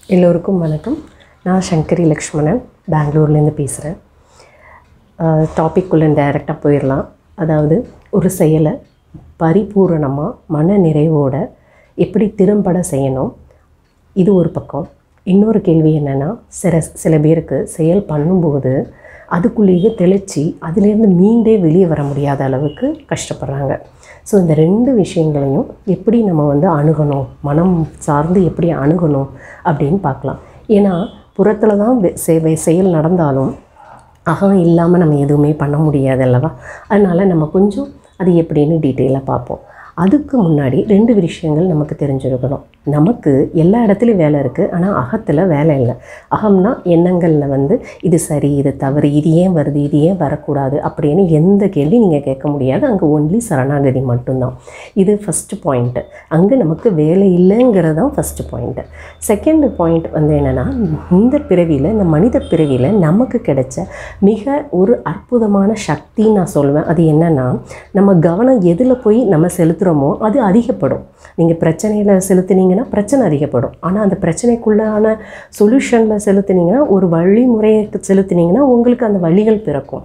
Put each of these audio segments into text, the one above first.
எல்லோருக்கும் வணக்கம் நான் சங்கரி லக்ஷ்மணன் பெங்களூர்லேருந்து பேசுகிறேன் டாபிக்குள்ளே டைரெக்டாக போயிடலாம் அதாவது ஒரு செயலை பரிபூரணமாக மன நிறைவோட எப்படி திறம்பட செய்யணும் இது ஒரு பக்கம் இன்னொரு கேள்வி என்னென்னா சில சில பேருக்கு செயல் பண்ணும்போது அதுக்குள்ளேயே தெளித்து அதுலேருந்து மீண்டே வெளியே வர முடியாத அளவுக்கு கஷ்டப்படுறாங்க ஸோ இந்த ரெண்டு விஷயங்களையும் எப்படி நம்ம வந்து அணுகணும் மனம் சார்ந்து எப்படி அணுகணும் அப்படின்னு பார்க்கலாம் ஏன்னா புறத்தில் தான் வெ- செ- வெ- செயல் நடந்தாலும் அகம் இல்லாமல் நம்ம எதுவுமே பண்ண முடியாது அல்லவா அதனால் நம்ம கொஞ்சம் அது எப்படின்னு டீட்டெயிலாக பார்ப்போம் அதுக்கு முன்னாடி ரெண்டு விஷயங்கள் நமக்கு தெரிஞ்சிருக்கணும் நமக்கு எல்லா இடத்துலையும் வேலை இருக்குது ஆனால் அகத்தில் வேலை இல்லை அகம்னா எண்ணங்களில் வந்து இது சரி இது தவறு இது ஏன் வருது இது ஏன் வரக்கூடாது அப்படின்னு எந்த கேள்வி நீங்கள் கேட்க முடியாது அங்கே ஒன்லி சரணாகதி மட்டும்தான் இது ஃபஸ்ட்டு பாயிண்ட்டு அங்கே நமக்கு வேலை இல்லைங்கிறது தான் ஃபஸ்ட்டு பாயிண்ட்டு செகண்ட் பாயிண்ட் வந்து என்னென்னா இந்த பிறவியில் இந்த மனித பிறவியில் நமக்கு கிடைச்ச மிக ஒரு அற்புதமான சக்தி நான் சொல்லுவேன் அது என்னென்னா நம்ம கவனம் எதில் போய் நம்ம செலுத்துகிறோமோ அது அதிகப்படும் நீங்கள் பிரச்சனையில் செலுத்துனீங்கன்னா பிரச்சனை அதிகப்படும் ஆனால் அந்த பிரச்சனைக்குள்ளான சொல்யூஷனில் செலுத்துனீங்கன்னா ஒரு வழிமுறையை செலுத்துனீங்கன்னா உங்களுக்கு அந்த வழிகள் பிறக்கும்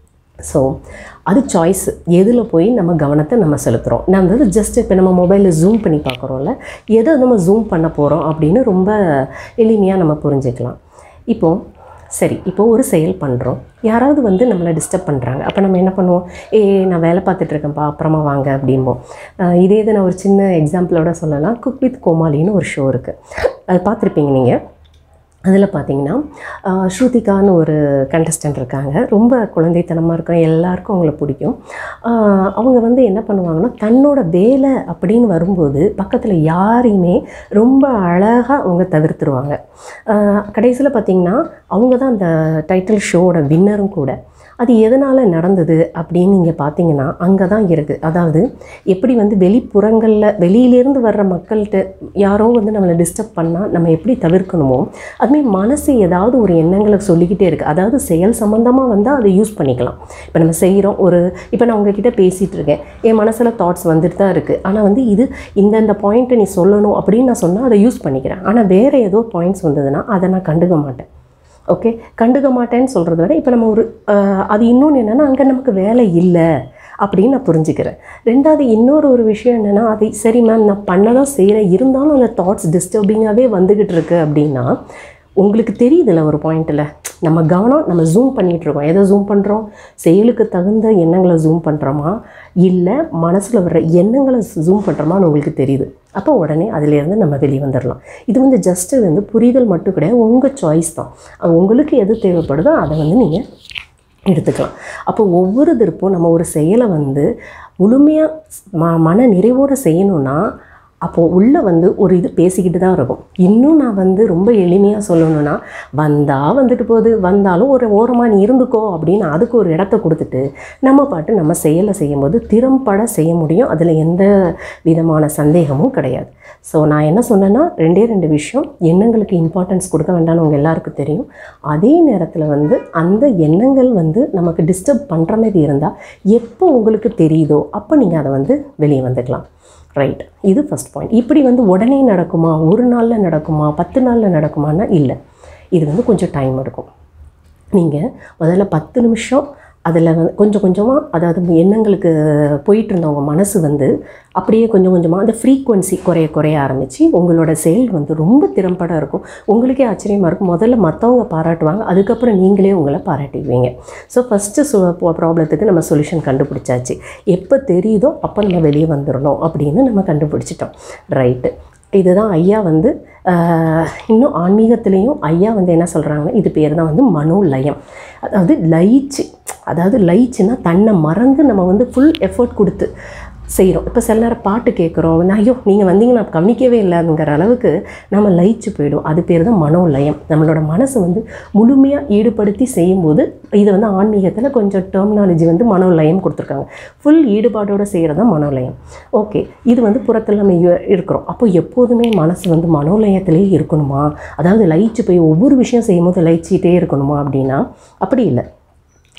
ஸோ அது சாய்ஸ் எதில் போய் நம்ம கவனத்தை நம்ம செலுத்துகிறோம் நான் வந்து ஜஸ்ட் இப்போ நம்ம மொபைலில் ஜூம் பண்ணி பார்க்குறோம்ல எதை நம்ம ஜூம் பண்ண போகிறோம் அப்படின்னு ரொம்ப எளிமையாக நம்ம புரிஞ்சுக்கலாம் இப்போது சரி இப்போ ஒரு செயல் பண்ணுறோம் யாராவது வந்து நம்மளை டிஸ்டர்ப் பண்ணுறாங்க அப்போ நம்ம என்ன பண்ணுவோம் ஏ நான் வேலை பார்த்துட்டு இருக்கேன்ப்பா அப்புறமா வாங்க அப்படிம்போம் அஹ் இதே இது நான் ஒரு சின்ன எக்ஸாம்பிளோட சொல்லலாம் குக் வித் கோமாளின்னு ஒரு ஷோ இருக்குது அது பார்த்துருப்பீங்க நீங்கள் அதில் பார்த்தீங்கன்னா ஆஹ், ஸ்ருதிகான்னு ஒரு கண்டஸ்டன்ட் இருக்காங்க ரொம்ப குழந்தைத்தனமாக இருக்கும் எல்லாருக்கும் அவங்கள பிடிக்கும் ஆஹ், அவங்க வந்து என்ன பண்ணுவாங்கன்னா தன்னோட வேலை அப்படின்னு வரும்போது பக்கத்தில் யாரையுமே ரொம்ப அழகாக அவங்க தவிர்த்துருவாங்க கடைசியில் பார்த்தீங்கன்னா அவங்க தான் அந்த டைட்டில் ஷோவோட வின்னரும் கூட அது எதனால் நடந்தது அப்படின்னு நீங்கள் பார்த்தீங்கன்னா அங்கே தான் இருக்குது அதாவது எப்படி வந்து வெளிப்புறங்களில் வெளியிலேருந்து வர்ற மக்கள்கிட்ட யாரோ வந்து நம்மளை டிஸ்டர்ப் பண்ணால் நம்ம எப்படி தவிர்க்கணுமோ அதுமாதிரி மனசு ஏதாவது ஒரு எண்ணங்களை சொல்லிக்கிட்டே இருக்குது அதாவது செயல் சம்மந்தமாக வந்தால் அதை யூஸ் பண்ணிக்கலாம் இப்போ நம்ம செய்கிறோம் ஒரு இப்போ நான் உங்ககிட்ட பேசிகிட்டு இருக்கேன் என் மனசில் தாட்ஸ் வந்துட்டு தான் இருக்குது ஆனால் வந்து இது இந்தந்த பாயிண்ட்டை நீ சொல்லணும் அப்படின்னு நான் சொன்னால் அதை யூஸ் பண்ணிக்கிறேன் ஆனால் வேறு ஏதோ பாயிண்ட்ஸ் வந்ததுன்னா அதை நான் கண்டுக்க மாட்டேன் ஓகே கண்டுக்க மாட்டேன்னு சொல்கிறத விட இப்போ நம்ம ஒரு ஆஹ், அது இன்னொன்று என்னென்னா அங்கே நமக்கு வேலை இல்லை அப்படின்னு நான் புரிஞ்சுக்கிறேன் ரெண்டாவது இன்னொரு ஒரு விஷயம் என்னென்னா அது சரி மேம் நான் பண்ண தான் செய்கிறேன் இருந்தாலும் அந்த தாட்ஸ் டிஸ்டர்பிங்காகவே வந்துக்கிட்டு இருக்கு அப்படின்னா உங்களுக்கு தெரியுதுல்ல ஒரு பாயிண்ட்டில் நம்ம கவனம் நம்ம ஜூம் பண்ணிகிட்டு இருக்கோம் எதை ஜூம் பண்ணுறோம் செயலுக்கு தகுந்த எண்ணங்களை ஜூம் பண்ணுறோமா இல்லை மனசில் வர்ற எண்ணங்களை ஜூம் பண்ணுறோமான்னு உங்களுக்கு தெரியுது அப்போ உடனே அதிலேருந்து நம்ம வெளியே வந்துடலாம் இது வந்து ஜஸ்ட்டு வந்து புரிதல் மட்டும் கிடையாது உங்கள் சாய்ஸ் தான் அது உங்களுக்கு எது தேவைப்படுதோ அதை வந்து நீங்கள் எடுத்துக்கலாம் அப்போ ஒவ்வொரு திருப்பும் நம்ம ஒரு செயலை வந்து முழுமையாக ம மன நிறைவோடு செய்யணும்னா அப்போது உள்ளே வந்து ஒரு இது பேசிக்கிட்டு தான் இருக்கும் இன்னும் நான் வந்து ரொம்ப எளிமையாக சொல்லணும்னா வந்தால் வந்துட்டு போகுது வந்தாலும் ஒரு ஓரமாக நீ இருந்துக்கோ அப்படின்னு அதுக்கு ஒரு இடத்த கொடுத்துட்டு நம்ம பாட்டு நம்ம செயலை செய்யும்போது திறம்பட செய்ய முடியும் அதில் எந்த விதமான சந்தேகமும் கிடையாது ஸோ நான் என்ன சொன்னேன்னா ரெண்டே ரெண்டு விஷயம் எண்ணங்களுக்கு இம்பார்ட்டன்ஸ் கொடுக்க வேண்டாம்னு உங்கள் எல்லாருக்கும் தெரியும் அதே நேரத்தில் வந்து அந்த எண்ணங்கள் வந்து நமக்கு டிஸ்டர்ப் பண்ணுற மாதிரி இருந்தால் எப்போ உங்களுக்கு தெரியுதோ அப்போ நீங்கள் அதை வந்து வெளியே வந்துக்கலாம் ரைட் இது ஃபஸ்ட் பாயிண்ட் இப்படி வந்து உடனே நடக்குமா ஒரு நாளில் நடக்குமா பத்து நாளில் நடக்குமான்னா இல்லை இது வந்து கொஞ்சம் டைம் எடுக்கும் நீங்கள் முதல்ல பத்து நிமிஷம் அதில் வந்து கொஞ்சம் கொஞ்சமாக அதாவது எண்ணங்களுக்கு போயிட்டு இருந்தவங்க மனசு வந்து அப்படியே கொஞ்சம் கொஞ்சமாக அந்த ஃப்ரீக்குவன்சி குறைய குறைய ஆரம்பித்து உங்களோட செயல் வந்து ரொம்ப திறம்பட இருக்கும் உங்களுக்கே ஆச்சரியமாக இருக்கும் முதல்ல மற்றவங்க பாராட்டுவாங்க அதுக்கப்புறம் நீங்களே உங்களை பாராட்டிக்குவீங்க ஸோ ஃபஸ்ட்டு சு ப்ராப்ளத்துக்கு நம்ம சொல்யூஷன் கண்டுபிடிச்சாச்சு எப்போ தெரியுதோ அப்போ நம்ம வெளியே வந்துடணும் அப்படின்னு நம்ம கண்டுபிடிச்சிட்டோம் ரைட்டு இதுதான் ஐயா வந்து ஆஹ், இன்னும் ஆன்மீகத்துலேயும் ஐயா வந்து என்ன சொல்கிறாங்கன்னா இது பேர் தான் வந்து மனோலயம் அதாவது லயிச்சு அதாவது லயிச்சுன்னா தன்னை மறந்து நம்ம வந்து ஃபுல் எஃபோர்ட் கொடுத்து செய்கிறோம் இப்போ சில நேரம் பாட்டு கேட்குறோம் வந்து ஐயோ நீங்கள் வந்தீங்க நான் கவனிக்கவே இல்லைங்கிற அளவுக்கு நம்ம லயிச்சு போயிடும் அது பேர் தான் மனோலயம் நம்மளோட மனசை வந்து முழுமையாக ஈடுபடுத்தி செய்யும்போது இது வந்து ஆன்மீகத்தில் கொஞ்சம் டெர்மினாலஜி வந்து மனோலயம் கொடுத்துருக்காங்க ஃபுல் ஈடுபாடோடு செய்கிறது தான் மனோலயம் ஓகே இது வந்து புறத்தில் நம்ம இ- இருக்கிறோம் அப்போ எப்போதுமே மனசு வந்து மனோலயத்திலே இருக்கணுமா அதாவது லயிச்சு போய் ஒவ்வொரு விஷயம் செய்யும்போது லயிச்சிட்டே இருக்கணுமா அப்படின்னா அப்படி இல்லை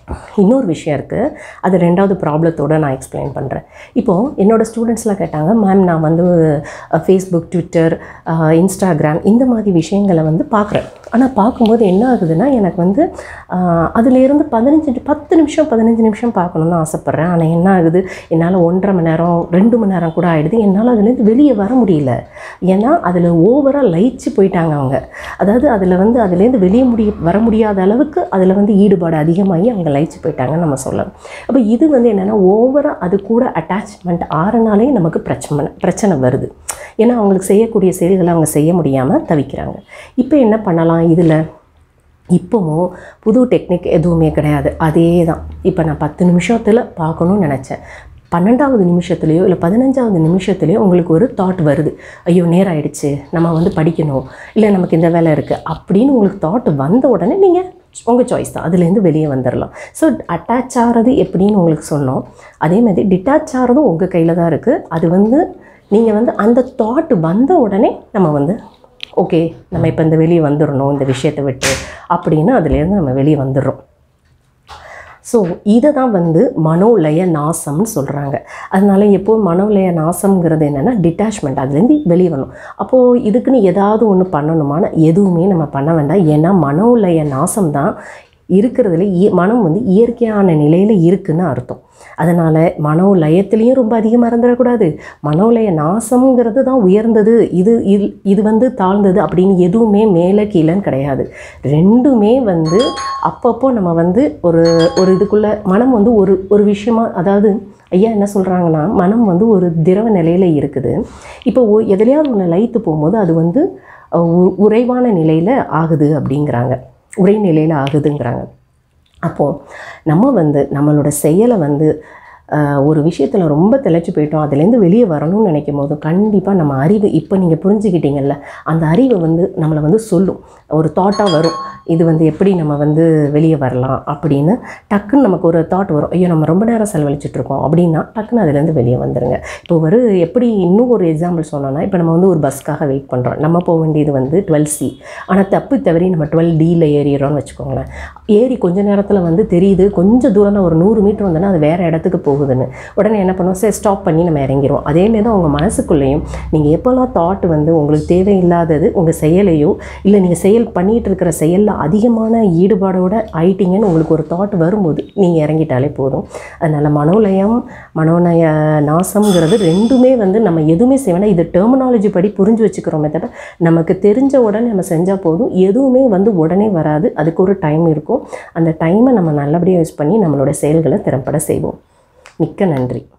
இன்னொரு விஷயம் இருக்குது அது ரெண்டாவது ப்ராப்ளத்தோடு நான் எக்ஸ்பிளைன் பண்ணுறேன் இப்போது என்னோடய ஸ்டூடெண்ட்ஸ்லாம் கேட்டாங்க மேம் நான் வந்து ஃபேஸ்புக் ட்விட்டர் இன்ஸ்டாகிராம் இந்த மாதிரி விஷயங்களை வந்து பார்க்குறேன் ஆனால் பார்க்கும்போது என்ன ஆகுதுன்னா எனக்கு வந்து ஆஹ், அதுலேருந்து பதினஞ்சு நி- பத்து நிமிஷம் பதினஞ்சு நிமிஷம் பார்க்கணுன்னு ஆசைப்பட்றேன் ஆனால் என்ன ஆகுது என்னால் ஒன்றரை மணி நேரம் ரெண்டு மணி நேரம் கூட ஆகிடுது என்னால் அதுலேருந்து வெளியே வர முடியல ஏன்னா அதில் ஓவராக லயிச்சு போயிட்டாங்க அவங்க அதாவது அதில் வந்து அதுலேருந்து வெளியே முடிய வர முடியாத அளவுக்கு அதில் வந்து ஈடுபாடு அதிகமாகி அவங்க லயிச்சு போயிட்டாங்கன்னு நம்ம சொல்லலாம் அப்போ இது வந்து என்னென்னா ஓவராக அது கூட அட்டாச்மெண்ட் ஆறனாலே நமக்கு பிரச்சனை பிரச்சனை வருது ஏன்னா அவங்களுக்கு செய்யக்கூடிய செயல்களை அவங்க செய்ய முடியாமல் தவிக்கிறாங்க இப்போ என்ன பண்ணலாம் இதில் இப்போவும் புது டெக்னிக் எதுவுமே கிடையாது அதே தான் இப்போ நான் பத்து நிமிஷத்தில் பார்க்கணும்னு நினச்சேன் பன்னெண்டாவது நிமிஷத்துலேயோ இல்லை பதினஞ்சாவது நிமிஷத்துலேயோ உங்களுக்கு ஒரு தாட் வருது ஐயோ நேரம் ஆயிடுச்சு நம்ம வந்து படிக்கணும் இல்லை நமக்கு இந்த வேலை இருக்குது அப்படின்னு உங்களுக்கு தாட் வந்த உடனே நீங்கள் உங்கள் சாய்ஸ் தான் அதுலேருந்து வெளியே வந்துடலாம் ஸோ அட்டாச் ஆகிறது எப்படின்னு உங்களுக்கு சொன்னோம் அதே மாதிரி டிட்டாச் ஆகிறதும் உங்கள் கையில் தான் இருக்குது அது வந்து நீங்கள் வந்து அந்த தாட் வந்த உடனே நம்ம வந்து ஓகே நம்ம இப்போ இந்த வெளியே வந்துடணும் இந்த விஷயத்தை விட்டு அப்படின்னு அதுலேருந்து நம்ம வெளியே வந்துடுறோம் ஸோ இதை தான் வந்து மனோலய நாசம்னு சொல்கிறாங்க அதனால எப்போ மனோலய நாசம்ங்கிறது என்னென்னா டிட்டாச்மெண்ட் அதுலேருந்து வெளியே வரணும் அப்போது இதுக்குன்னு ஏதாவது ஒன்று பண்ணணுமான எதுவுமே நம்ம பண்ண வேண்டாம் ஏன்னா மனோலய நாசம் தான் இருக்கிறதுல இய- மனம் வந்து இயற்கையான நிலையில் இருக்குன்னு அர்த்தம் அதனால் மனோலயத்துலேயும் ரொம்ப அதிகமாக இருந்துடக்கூடாது மனோலய நாசம்ங்கிறது தான் உயர்ந்தது இது இது இது வந்து தாழ்ந்தது அப்படின்னு எதுவுமே மேலே கீழேன்னு கிடையாது ரெண்டுமே வந்து அப்பப்போ நம்ம வந்து ஒரு ஒரு இதுக்குள்ளே மனம் வந்து ஒரு ஒரு விஷயமா அதாவது ஐயா என்ன சொல்கிறாங்கன்னா மனம் வந்து ஒரு திரவ நிலையில் இருக்குது இப்போ ஒ- எதுலையாவது ஒன்று லயித்து போகும்போது அது வந்து அஹ், உ- உறைவான நிலையில் ஆகுது அப்படிங்கிறாங்க உரை நிலையில் ஆகுதுங்கிறாங்க அப்போது நம்ம வந்து நம்மளோட செயலை வந்து ஆஹ், ஒரு விஷயத்தில் ரொம்ப தெளிச்சு போயிட்டோம் அதுலேருந்து வெளியே வரணும்னு நினைக்கும் போது கண்டிப்பாக நம்ம அறிவு இப்போ நீங்கள் புரிஞ்சுக்கிட்டீங்கல்ல அந்த அறிவு வந்து நம்மளை வந்து சொல்லும் ஒரு தாட்டாக வரும் இது வந்து எப்படி நம்ம வந்து வெளியே வரலாம் அப்படின்னு டக்குன்னு நமக்கு ஒரு தாட் வரும் ஐயோ நம்ம ரொம்ப நேரம் செலவழிச்சிட்டு இருக்கோம் அப்படின்னா டக்குன்னு அதுலேருந்து வெளியே வந்துடுங்க இப்போ ஒரு எப்படி இன்னும் ஒரு எக்ஸாம்பிள் சொன்னோன்னா இப்போ நம்ம வந்து ஒரு பஸ்க்காக வெயிட் பண்ணுறோம் நம்ம போக வேண்டியது வந்து டுவெல் சி ஆனால் தப்பு தவறி நம்ம டுவெல் டியில் ஏறிடுறோம்னு வச்சுக்கோங்களேன் ஏறி கொஞ்ச நேரத்தில் வந்து தெரியுது கொஞ்சம் தூரம் தான் ஒரு நூறு மீட்டர் வந்தோன்னா அது வேறு இடத்துக்கு போகுதுன்னு உடனே என்ன பண்ணுவோம் சரி ஸ்டாப் பண்ணி நம்ம இறங்கிடுவோம் அதேமாரி தான் உங்கள் மனசுக்குள்ளேயும் நீங்கள் எப்போல்லாம் தாட் வந்து உங்களுக்கு தேவையில்லாதது உங்கள் செயலையோ இல்லை நீங்கள் செயல் பண்ணிகிட்டு இருக்கிற செயலில் அதிகமான ஈடுபாடோட ஆயிட்டீங்கன்னு உங்களுக்கு ஒரு தாட் வரும்போது நீங்கள் இறங்கிட்டாலே போதும் அதனால் மனோலயம் மனோநய நாசம்ங்கிறது ரெண்டுமே வந்து நம்ம எதுவுமே செய்ய வேண்டாம் இது டெர்மினாலஜி படி புரிஞ்சு வச்சுக்கிறோமே தவிர நமக்கு தெரிஞ்ச உடனே நம்ம செஞ்சால் போதும் எதுவுமே வந்து உடனே வராது அதுக்கு ஒரு டைம் இருக்கும் அந்த டைமை நம்ம நல்லபடியாக யூஸ் பண்ணி நம்மளோட செயல்களை திறம்பட செய்வோம் மிக்க நன்றி